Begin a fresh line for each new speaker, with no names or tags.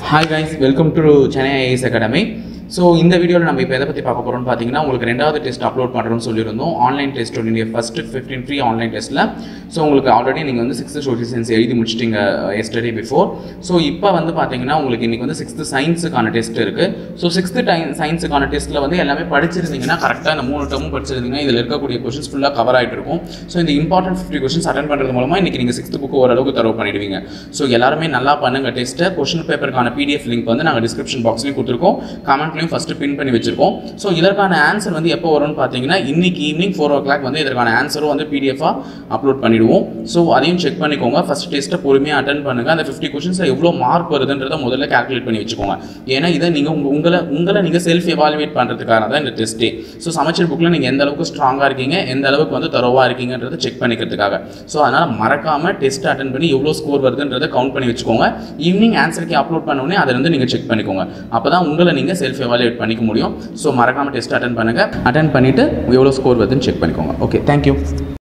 hi guys welcome to Chennai IAS academy so இந்த வீடியோவில் நம்ம இப்போ எதை பற்றி பார்க்க போகிறோம்னு பார்த்தீங்கன்னா உங்களுக்கு ரெண்டாவது டெஸ்ட் அப்லோட் பண்ணுறோம்னு சொல்லியிருந்தோம் ஆன்லைன் டெஸ்ட் உடைய ஃபஸ்ட்டு ஃபிஃப்டீன் ஃப்ரீ ஆன்லைன் டெஸ்ட்டில் ஸோ உங்களுக்கு ஆல்ரெடி நீங்கள் வந்து சிக்ஸ்த்து சோஷியல் சயின்ஸ் எழுதி முடிச்சிட்டிங்க எஸ்டர்டே பிஃபோர் ஸோ இப்போ வந்து பார்த்தீங்கன்னா உங்களுக்கு இன்றைக்கி வந்து சிக்ஸ்த்து சயின்ஸுக்கான டெஸ்ட் இருக்குது ஸோ சிக்ஸ்த்து டைம் சயின்ஸுக்கான டெஸ்ட்டில் வந்து எல்லாமே படிச்சிருந்தீங்கன்னா கரெக்டாக இந்த மூணு டேர்மும் படிச்சிருந்தீங்கன்னா இதில் இருக்கக்கூடிய கொஷின்ஸ் ஃபுல்லாக கவர் ஆகிட்டு இருக்கும் ஸோ இந்த இம்பார்ட்டன்ட் ஃபிஃப்டி கொஷின்ஸ் அட்டன் பண்ணுறது மூலமாக இன்றைக்கி நீங்கள் சிக்ஸ்த்து புக்கு ஓரளவுக்கு தரவு பண்ணிடுவீங்க ஸோ எல்லாருமே நல்லா பண்ணுங்க டெஸ்ட்டை கொஷின் பேப்பருக்கான பிடிஎஃப் லிங்க் வந்து நாங்கள் டிஸ்கிரிப்ஷன் பாக்ஸ்லையும் கொடுத்துருக்கோம் கமெண்ட்லையும் ஃபஸ்ட்டு பின் பண்ணி வச்சிருக்கோம் ஸோ இதற்கான ஆன்சர் வந்து எப்போ வரும்னு பார்த்தீங்கன்னா இன்னைக்கு ஈவினிங் ஃபோர் ஓ கிளாக் வந்து இதற்கான ஆன்சரும் வந்து பிடிஎஃபாக அப்லோட் பண்ணிடுவோம் ஸோ அதையும் செக் பண்ணிக்கோங்க ஃபஸ்ட் டெஸ்ட்டை பொறுமையாக அட்டன் பண்ணுங்கள் அந்த ஃபிஃப்டி கொஷின்ஸில் எவ்வளோ மார்க் வருதுன்றதை முதல்ல கால்குலேட் பண்ணி வச்சுக்கோங்க ஏன்னா இதை நீங்கள் உங்க உங்களை உங்களை நீங்கள் செல்ஃப் எவாலுவேட் பண்ணுறதுக்காக தான் இந்த டெஸ்ட்டே ஸோ சமச்சீர் புக்கில் நீங்கள் எந்த அளவுக்கு ஸ்ட்ராங்காக இருக்கீங்க எந்த அளவுக்கு வந்து தரவாக இருக்கீங்கன்றதை செக் பண்ணிக்கிறதுக்காக ஸோ அதனால் மறக்காமல் டெஸ்ட் அட்டன் பண்ணி எவ்வளோ ஸ்கோர் வருதுன்றதை கவுண்ட் பண்ணி வச்சுக்கோங்க ஈவினிங் ஆன்சருக்கு அப்லோட் பண்ண உடனே அதை வந்து நீங்கள் செக் பண்ணிக்கோங்க அப்போ தான் உங்களை நீங்கள் செல்ஃப் எவாலுவேட் பண்ணிக்க முடியும் ஸோ மறக்காமல் டெஸ்ட் அட்டன் பண்ணுங்கள் அட்டன் பண்ணிவிட்டு எவ்வளோ ஸ்கோர் வருதுன்னு செக் பண்ணிக்கோங்க ஓகே தேங்க்யூ